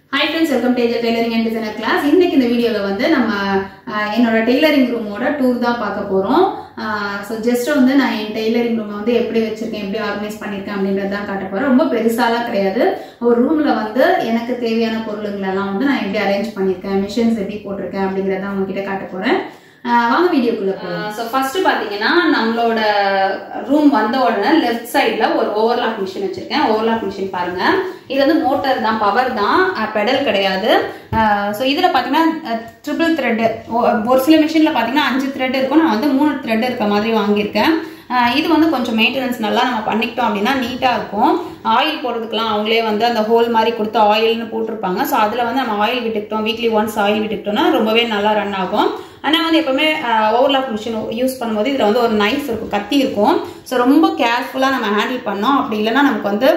hi friends welcome to tailoring and designer class இன்னைக்கு இந்த வீடியோவில் வந்து நம்ம அஹ், என்னோட டெய்லரிங் ரூமோட டூர் தான் பார்க்க போகிறோம் ஸோ ஜஸ்ட் வந்து நான் என் டெய்லரிங் ரூமை வந்து எப்படி வச்சிருக்கேன் எப்படி ஆர்கனைஸ் பண்ணியிருக்கேன் அப்படின்றது தான் காட்ட போகிறேன் ரொம்ப பெருசாலாம் கிடையாது ஒரு ரூமில் வந்து எனக்கு தேவையான பொருளுங்களெல்லாம் வந்து நான் எப்படி அரேஞ்ச் பண்ணியிருக்கேன் மிஷின்ஸ் எப்படி போட்டிருக்கேன் அப்படிங்கிறத உங்ககிட்ட காட்ட போகிறேன் வாங்க வீடியோக்குள்ள போகலாம் ஸோ ஃபர்ஸ்ட் பார்த்தீங்கன்னா நம்மளோட ரூம் வந்த உடனே லெஃப்ட் சைடில் ஒரு ஓவர்லாக் மிஷின் வச்சிருக்கேன் ஓவர்லாக் மிஷின் பாருங்க இது வந்து மோட்டர் தான் பவர் தான் பெடல் கிடையாது ஸோ இதில் பார்த்தீங்கன்னா ட்ரிபிள் த்ரெட் ஒரு சில மிஷினில் பார்த்தீங்கன்னா அஞ்சு த்ரெட் இருக்கும் நான் வந்து மூணு த்ரெட் இருக்க மாதிரி வாங்கியிருக்கேன் அஹ் இது வந்து கொஞ்சம் மெயின்டெனன்ஸ் நல்லா நம்ம பண்ணிக்கிட்டோம் அப்படின்னா நீட்டாக இருக்கும் ஆயில் போடுறதுக்குலாம் அவங்களே வந்து அந்த ஹோல் மாதிரி கொடுத்து ஆயில்னு போட்டிருப்பாங்க ஸோ அதில் வந்து நம்ம ஆயில் விட்டுக்கிட்டோம் வீக்லி ஒன்ஸ் ஆயில் விட்டுக்கிட்டோம்னா ரொம்பவே நல்லா ரன் ஆகும் ஆனால் வந்து எப்பவுமே ஓவர்லாக் மிஷின் யூஸ் பண்ணும்போது இதில் வந்து ஒரு நைஃப் இருக்கும் கத்தி இருக்கும் ஸோ ரொம்ப கேர்ஃபுல்லாக நம்ம ஹேண்டில் பண்ணோம் அப்படி இல்லைன்னா நமக்கு வந்து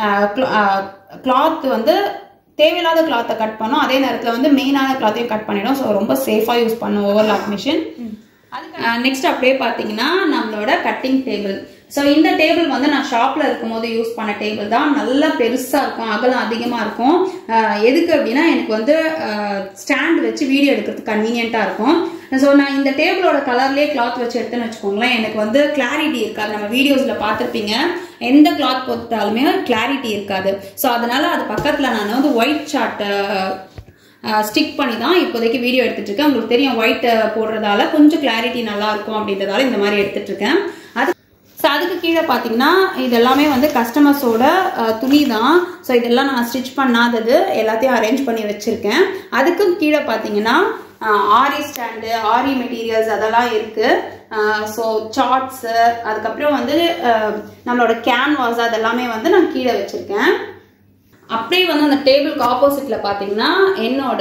கிளாத் வந்து தேவையில்லாத கிளாத்தை கட் பண்ணோம் அதே நேரத்தில் வந்து மெயினான கிளாத்தையும் கட் பண்ணிடும் ஸோ ரொம்ப சேஃபாக யூஸ் பண்ணும் ஓவர்லாக் மிஷின் நெக்ஸ்ட் அப்படியே பார்த்தீங்கன்னா நம்மளோட கட்டிங் டேபிள் ஸோ இந்த டேபிள் வந்து நான் ஷாப்பில் இருக்கும்போது யூஸ் பண்ண டேபிள் தான் நல்லா பெருசாக இருக்கும் அகலம் அதிகமாக இருக்கும் அஹ் எதுக்கு அப்படின்னா எனக்கு வந்து ஸ்டாண்ட் வச்சு வீடியோ எடுக்கிறதுக்கு கன்வீனியண்ட்டாக இருக்கும் ஸோ நான் இந்த டேபிளோட கலர்லேயே கிளாத் வச்சு எடுத்தேன்னு வச்சுக்கோங்களேன் எனக்கு வந்து கிளாரிட்டி இருக்காது நம்ம வீடியோஸில் பார்த்துருப்பீங்க எந்த கிளாத் போட்டாலுமே கிளாரிட்டி இருக்காது ஸோ அதனால அது பக்கத்தில் நான் வந்து ஒயிட் சார்ட்டை ஸ்டிக் பண்ணி தான் இப்போதைக்கு வீடியோ எடுத்துட்டு இருக்கேன் உங்களுக்கு தெரியும் ஒயிட் போடுறதால கொஞ்சம் கிளாரிட்டி நல்லா இருக்கும் அப்படின்றதால இந்த மாதிரி எடுத்துட்டு இருக்கேன் அது ஸோ அதுக்கு கீழே பார்த்தீங்கன்னா இது எல்லாமே வந்து கஸ்டமர்ஸோட துணி தான் ஸோ இதெல்லாம் நான் ஸ்டிச் பண்ணாதது எல்லாத்தையும் அரேஞ்ச் பண்ணி வச்சுருக்கேன் அதுக்கும் கீழே பார்த்தீங்கன்னா ஆரி ஸ்டாண்டு ஆரி மெட்டீரியல்ஸ் அதெல்லாம் இருக்குது ஸோ சார்ட்ஸு அதுக்கப்புறம் வந்து அஹ், நம்மளோட கேன்வாஸ் அதெல்லாமே வந்து நான் கீழே வச்சுருக்கேன் அப்படியே வந்து அந்த டேபிளுக்கு ஆப்போசிட்ல பாத்தீங்கன்னா என்னோட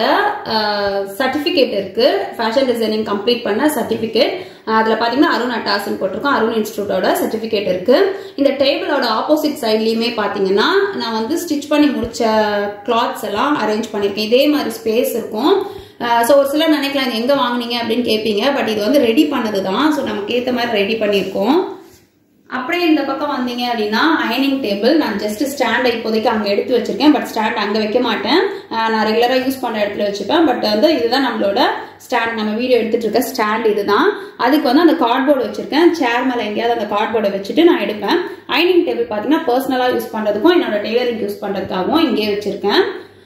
சர்டிபிகேட் இருக்கு ஃபேஷன் டிசைனிங் கம்ப்ளீட் பண்ண சர்டிபிகேட் அதுல பாத்தீங்கன்னா அருண் அட்டாஸ்ன்னு போட்டிருக்கோம் அருண் இன்ஸ்டியூட்டோட சர்டிபிகேட் இருக்கு இந்த டேபிளோட ஆப்போசிட் சைட்லயுமே பாத்தீங்கன்னா நான் வந்து ஸ்டிச் பண்ணி முடிச்ச கிளாத்ஸ் எல்லாம் அரேஞ்ச் பண்ணிருக்கேன் இதே மாதிரி ஸ்பேஸ் இருக்கும் ஸோ ஒரு சிலர் நினைக்கலாம் இது எங்க வாங்குனீங்க அப்படின்னு கேட்பீங்க பட் இது வந்து ரெடி பண்ணது தான் ஸோ நமக்கு ஏற்ற மாதிரி ரெடி பண்ணியிருக்கோம் அப்படியே இந்த பக்கம் வந்தீங்க அப்படின்னா அயனிங் டேபிள் நான் ஜஸ்ட் ஸ்டாண்டை இப்போதைக்கு அங்கே எடுத்து வச்சிருக்கேன் பட் ஸ்டாண்ட் அங்கே வைக்க மாட்டேன் அஹ் நான் ரெகுலராக யூஸ் பண்ண இடத்துல வச்சுப்பேன் பட் வந்து இதுதான் நம்மளோட ஸ்டாண்ட் நம்ம வீடியோ எடுத்துட்டு இருக்க ஸ்டாண்ட் இதுதான் அதுக்கு வந்து அந்த கார்ட்போர்டு வச்சிருக்கேன் சேர் மேலே எங்கேயாவது அந்த கார்ட்போர்டை வச்சுட்டு நான் எடுப்பேன் அயனிங் டேபிள் பார்த்தீங்கன்னா பர்சனலாக யூஸ் பண்ணுறதுக்கும் என்னோட டெய்லரிங் யூஸ் பண்ணுறதுக்காகவும் இங்கே வச்சிருக்கேன்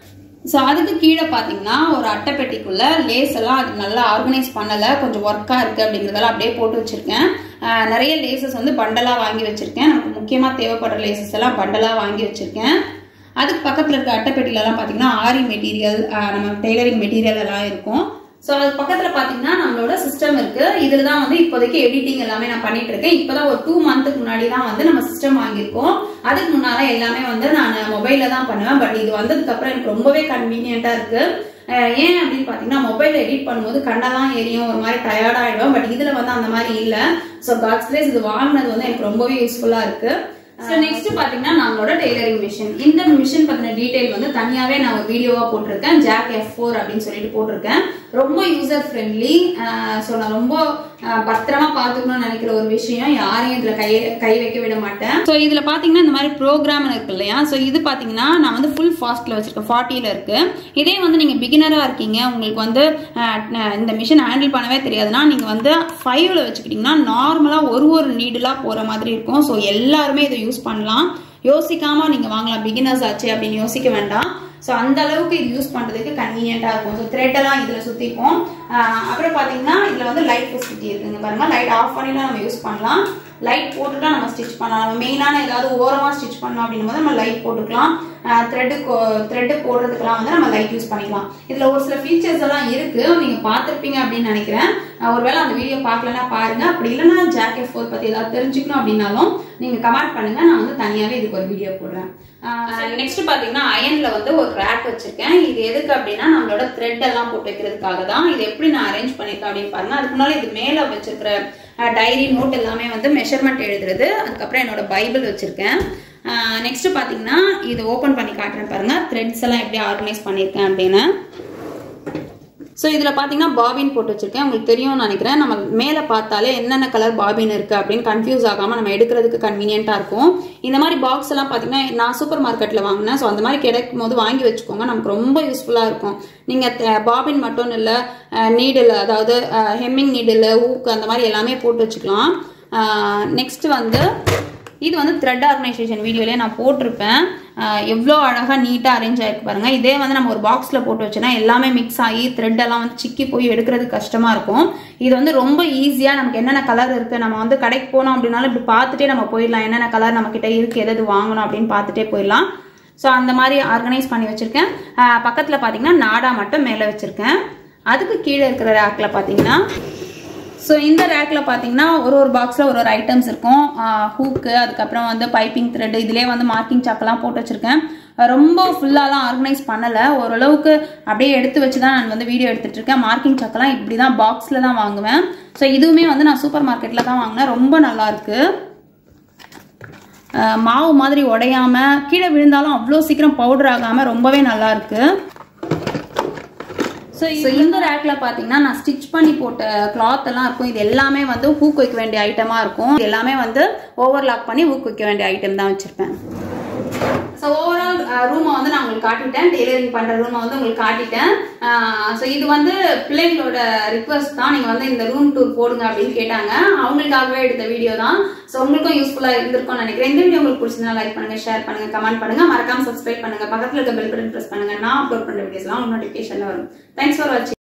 ஸோ அதுக்கு கீழே பார்த்தீங்கன்னா ஒரு அட்டைப்பெட்டிக்குள்ள லேஸ் எல்லாம் அது நல்லா ஆர்கனைஸ் பண்ணலை கொஞ்சம் ஒர்க்காக இருக்குது அப்படிங்கிறதெல்லாம் அப்படியே போட்டு வச்சுருக்கேன் ஆஹ் நிறைய லேசஸ் வந்து பண்டலாக வாங்கி வச்சுருக்கேன் நமக்கு முக்கியமாக தேவைப்படுற லேசஸ் எல்லாம் பண்டலாக வாங்கி வச்சுருக்கேன் அதுக்கு பக்கத்தில் இருக்க அட்டைப்பெட்டிலலாம் பார்த்தீங்கன்னா ஆரி மெட்டீரியல் நம்ம டெய்லரிங் மெட்டீரியல் எல்லாம் இருக்கும் ஸோ அது பக்கத்தில் பார்த்தீங்கன்னா நம்மளோட சிஸ்டம் இருக்கு இதில் தான் வந்து இப்போதைக்கு எடிட்டிங் எல்லாமே நான் பண்ணிட்டு இருக்கேன் இப்போதான் ஒரு டூ மந்த்துக்கு முன்னாடி தான் வந்து நம்ம சிஸ்டம் வாங்கியிருக்கோம் அதுக்கு முன்னால எல்லாமே வந்து நான் மொபைலில் தான் பண்ணுவேன் பட் இது வந்ததுக்கு அப்புறம் எனக்கு ரொம்பவே கன்வீனியன்ட்டாக இருக்கு அஹ் ஏன் அப்படின்னு பார்த்தீங்கன்னா மொபைலில் எடிட் பண்ணும்போது கண்ணெல்லாம் எரியும் ஒரு மாதிரி டயர்ட் ஆயிடும் பட் இதில் வந்து அந்த மாதிரி இல்லை ஸோ காட்ஸ் பிளேஸ் இது வாங்கினது வந்து எனக்கு ரொம்பவே யூஸ்ஃபுல்லாக இருக்கு ஸோ நெக்ஸ்ட் பார்த்தீங்கன்னா நம்மளோட டெய்லரிங் மிஷின் இந்த மிஷின் பற்றின டீடைல் வந்து தனியாகவே நான் ஒரு வீடியோவாக போட்டிருக்கேன் ஜாக் எஃப் ஃபோர் அப்படின்னு சொல்லிட்டு போட்டிருக்கேன் ரொம்ப யூசர் ஃப்ரெண்ட்லி ஸோ நான் ரொம்ப அஹ், பத்திரமா பார்த்துக்கணும்னு நினைக்கிற ஒரு விஷயம் யாரையும் இதில் கை கை வைக்க விட மாட்டேன் ஸோ இதில் பார்த்தீங்கன்னா இந்த மாதிரி ப்ரோக்ராம் இருக்கு இல்லையா ஸோ இது பார்த்தீங்கன்னா நான் வந்து ஃபுல் ஃபாஸ்ட்டில் வச்சிருக்கேன் ஃபார்ட்டியில் இருக்கு இதே வந்து நீங்கள் பிகினராக இருக்கீங்க உங்களுக்கு வந்து அஹ், ந- இந்த மிஷின் ஹேண்டில் பண்ணவே தெரியாதுன்னா நீங்கள் வந்து ஃபைவ்ல வச்சுக்கிட்டிங்கன்னா நார்மலாக ஒரு ஒரு நீடலாக போகிற மாதிரி இருக்கும் ஸோ எல்லாருமே இதை யூஸ் பண்ணலாம் யோசிக்காம நீங்கள் வாங்கலாம் பிகினர்ஸ் ஆச்சு அப்படின்னு யோசிக்க வேண்டாம் ஸோ அந்த அளவுக்கு இது யூஸ் பண்ணுறதுக்கு கன்வீனியண்ட்டாக இருக்கும் ஸோ த்ரெட்டெல்லாம் இதில் சுற்றிப்போம் அப்புறம் பார்த்தீங்கன்னா இதில் வந்து லைட் ஃபெசிலிட்டி இருக்குங்க பாருங்க லைட் ஆஃப் பண்ணிலாம் நம்ம யூஸ் பண்ணலாம் லைட் போட்டுட்டா நம்ம ஸ்டிச் பண்ணலாம் நம்ம மெயினான ஏதாவது ஓரமாக ஸ்டிச் பண்ணோம் அப்படின்னும் போது நம்ம லைட் போட்டுக்கலாம் த்ரெட்டு த்ரெட்டு போடுறதுக்கெல்லாம் வந்து நம்ம லைட் யூஸ் பண்ணிக்கலாம் இதில் ஒரு சில ஃபீச்சர்ஸ் எல்லாம் இருக்கு நீங்கள் பார்த்துருப்பீங்க அப்படின்னு நினைக்கிறேன் அஹ் ஒருவேளை அந்த வீடியோ பார்க்கலன்னா பாருங்க அப்படி இல்லைன்னா ஜாக்கெட் ஃபோர் பற்றி ஏதாவது தெரிஞ்சுக்கணும் அப்படின்னாலும் நீங்கள் கமெண்ட் பண்ணுங்க நான் வந்து தனியாகவே இதுக்கு ஒரு வீடியோ போடுறேன் நெக்ஸ்ட் பார்த்தீங்கன்னா அயனில் வந்து ஒரு ரேக் வச்சிருக்கேன் இது எதுக்கு அப்படின்னா நம்மளோட த்ரெட் எல்லாம் போட்டு வைக்கிறதுக்காக தான் இது எப்படி நான் அரேஞ்ச் பண்ணியிருக்கேன் அப்படின்னு பாருங்க அதுக்கு முன்னாடி இது மேலே வச்சிருக்கிற டைரி நோட் எல்லாமே வந்து மெஷர்மெண்ட் எழுதுறது அதுக்கப்புறம் என்னோட பைபிள் வச்சிருக்கேன் நெக்ஸ்ட் பார்த்தீங்கன்னா இது ஓப்பன் பண்ணி காட்டுறேன் பாருங்க த்ரெட்ஸ் எல்லாம் எப்படி ஆர்கனைஸ் பண்ணியிருக்கேன் அப்படின்னு ஸோ இதில் பார்த்தீங்கன்னா பாபின் போட்டு வச்சிருக்கேன் உங்களுக்கு தெரியும்னு நினைக்கிறேன் நம்ம மேலே பார்த்தாலே என்னென்ன கலர் பாபின் இருக்கு அப்படின்னு கன்ஃபியூஸ் ஆகாமல் நம்ம எடுக்கிறதுக்கு கன்வீனியன்ட்டாக இருக்கும் இந்த மாதிரி பாக்ஸ் எல்லாம் பார்த்தீங்கன்னா நான் சூப்பர் மார்க்கெட்டில் வாங்கினேன் ஸோ அந்த மாதிரி கிடைக்கும் போது வாங்கி வச்சுக்கோங்க நமக்கு ரொம்ப யூஸ்ஃபுல்லாக இருக்கும் நீங்கள் பாபின் மட்டும் இல்லை நீடில் அதாவது ஹெம்மிங் நீடில் ஊக்கு அந்த மாதிரி எல்லாமே போட்டு வச்சுக்கலாம் நெக்ஸ்ட் வந்து இது வந்து த்ரெட் ஆர்கனைசேஷன் வீடியோலேயே நான் போட்டிருப்பேன் எவ்வளோ அழகாக நீட்டாக அரேஞ்ச் ஆகிருக்கு பாருங்கள் இதே வந்து நம்ம ஒரு பாக்ஸில் போட்டு வச்சோன்னா எல்லாமே மிக்ஸ் ஆகி த்ரெட் எல்லாம் வந்து சிக்கி போய் எடுக்கிறது கஷ்டமாக இருக்கும் இது வந்து ரொம்ப ஈஸியாக நமக்கு என்னென்ன கலர் இருக்குது நம்ம வந்து கடைக்கு போனோம் அப்படின்னாலும் இப்படி பார்த்துட்டே நம்ம போயிடலாம் என்னென்ன கலர் நம்மக்கிட்ட இருக்குது எது எது வாங்கணும் அப்படின்னு பார்த்துட்டே போயிடலாம் ஸோ அந்த மாதிரி ஆர்கனைஸ் பண்ணி வச்சுருக்கேன் பக்கத்தில் பார்த்தீங்கன்னா நாடா மட்டும் மேலே வச்சுருக்கேன் அதுக்கு கீழே இருக்கிற ரேக்கில் பார்த்தீங்கன்னா ஸோ இந்த ரேக்கில் பார்த்தீங்கன்னா ஒரு ஒரு பாக்ஸில் ஒரு ஒரு ஐட்டம்ஸ் இருக்கும் ஹூக்கு அதுக்கப்புறம் வந்து பைப்பிங் த்ரெட் இதிலே வந்து மார்க்கிங் சாக்கெல்லாம் போட்டு வச்சுருக்கேன் ரொம்ப ஃபுல்லாலாம் ஆர்கனைஸ் பண்ணலை ஓரளவுக்கு அப்படியே எடுத்து வச்சு தான் நான் வந்து வீடியோ எடுத்துகிட்டு இருக்கேன் மார்க்கிங் சாக்கெல்லாம் இப்படி தான் பாக்ஸில் தான் வாங்குவேன் ஸோ இதுவுமே வந்து நான் சூப்பர் மார்க்கெட்டில் தான் வாங்கினேன் ரொம்ப நல்லாயிருக்கு மாவு மாதிரி உடையாம கீழே விழுந்தாலும் அவ்வளோ சீக்கிரம் பவுடர் ஆகாமல் ரொம்பவே நல்லா இருக்கு ஸோ இந்த ரேக்ல பார்த்தீங்கன்னா நான் ஸ்டிச் பண்ணி போட்ட கிளாத் எல்லாம் இருக்கும் இது எல்லாமே வந்து ஹூக் வைக்க வேண்டிய ஐட்டமாக இருக்கும் இது எல்லாமே வந்து ஓவர்லாக் பண்ணி ஹூக் வைக்க வேண்டிய ஐட்டம் தான் வச்சுருப்பேன் ஸோ ஓவரால் ரூமை வந்து நான் உங்களுக்கு காட்டிட்டேன் டெய்லரிங் பண்ணுற ரூமை வந்து உங்களுக்கு காட்டிட்டேன் ஸோ இது வந்து பிள்ளைங்களோட ரிக்வஸ்ட் தான் நீங்கள் வந்து இந்த ரூம் டூர் போடுங்க அப்படின்னு கேட்டாங்க அவங்களுக்காகவே எடுத்த வீடியோ தான் ஸோ உங்களுக்கும் யூஸ்ஃபுல்லாக இருந்திருக்கும்னு நினைக்கிறேன் இந்த வீடியோ உங்களுக்கு பிடிச்சிருந்தா லைக் பண்ணுங்க ஷேர் பண்ணுங்க கமெண்ட் பண்ணுங்க மறக்காம சப்ஸ்கிரைப் பண்ணுங்க பக்கத்தில் இருக்க பெல் பட்டன் ப்ரெஸ் பண்ணுங்க நான் அப்லோட் பண்ணுற வீடியோஸ்லாம் உங்களுக்கு நோட்டிஃபிகேஷன் வரும் தேங்க்ஸ் ஃபார் வாட்சிங்